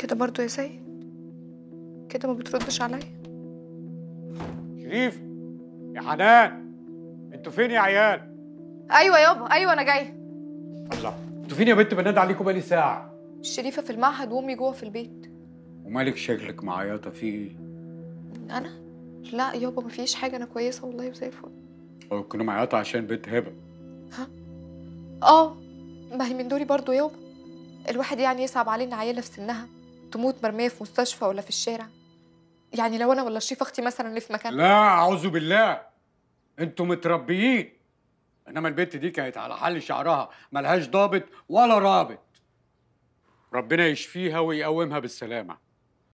كده برضو يا سيد كده ما بتردش عليا شريف يا حنان انتوا فين يا عيال ايوه يابا ايوه انا جايه الله انتوا فين يا بنت بنادي عليكم بقالي ساعه الشريفه في المعهد وامي جوه في البيت ومالك شكلك معيطه في ايه انا لا يابا مفيش حاجه انا كويسه والله وزي الفل او كنت معيطه عشان بنت هبه اه ما هي من دوري برضو يابا الواحد يعني يصعب عليه ان عيله في سنها تموت مرميه في مستشفى ولا في الشارع يعني لو انا ولا شريف اختي مثلا اللي في مكان لا اعوذ بالله انتوا متربيين انما البنت دي كانت على حل شعرها ملهاش ضابط ولا رابط ربنا يشفيها ويقومها بالسلامه